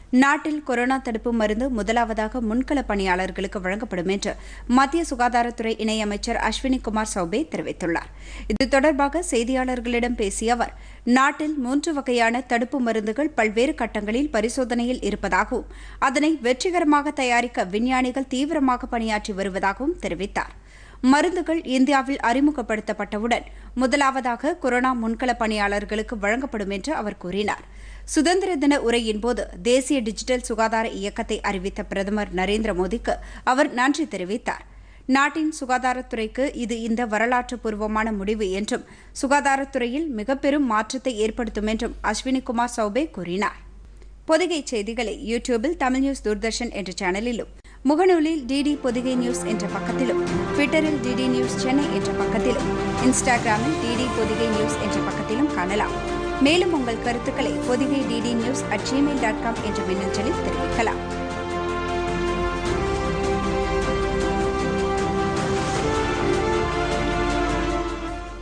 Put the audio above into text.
நாட்டில் கொரோனா தடுப்பு மருந்து முதலாவதாக முன்கள பணியாளர்களுக்கு வழங்கப்படும் என்று மத்திய சுகாதாரத்துறை இணையமைச்சர் அஸ்வினி குமார் சௌபே தெரிவித்துள்ளார் இது தொடர்பாக செய்தியாளர்களிடம் பேசிய அவர் நாட்டில் மூன்று வகையான தடுப்பு மருந்துகள் பல்வேறு கட்டங்களில் பரிசோதனையில் இருப்பதாகவும் அதனை வெற்றிகரமாக தயாரிக்க விஞ்ஞானிகள் தீவிரமாக பணியாற்றி வருவதாகவும் தெரிவித்தார் மருந்துகள் இந்தியாவில் அறிமுகப்படுத்தப்பட்டவுடன் முதலாவதாக கொரோனா முன்கள பணியாளர்களுக்கு வழங்கப்படும் என்று அவர் கூறினார் சுதந்திர தின உரையின்போது தேசிய டிஜிட்டல் சுகாதார இயக்கத்தை அறிவித்த பிரதமர் நரேந்திர மோடிக்கு அவர் நன்றி தெரிவித்தார் நாட்டின் சுகாதாரத்துறைக்கு இது இந்த வரலாற்று பூர்வமான முடிவு என்றும் சுகாதாரத்துறையில் மிகப்பெரும் மாற்றத்தை ஏற்படுத்தும் என்றும் அஸ்வினி குமார் சௌபே கூறினார் பொதிகை செய்திகளை யூடியூபில் தமிழ் நியூஸ் தூர்தர்ஷன் என்ற சேனலிலும் முகநூலில் டிடி பொதிகை நியூஸ் என்ற பக்கத்திலும் ட்விட்டரில் டிடி நியூஸ் சென்னை என்ற பக்கத்திலும் இன்ஸ்டாகிராமில் டிடி பொதிகை நியூஸ் என்ற பக்கத்திலும் காணலாம் மேலும் உங்கள் கருத்துக்களை Podhigai DD news at Gmail dot com என்ற மின்னஞ்சலில் தெரிவிக்கலாம்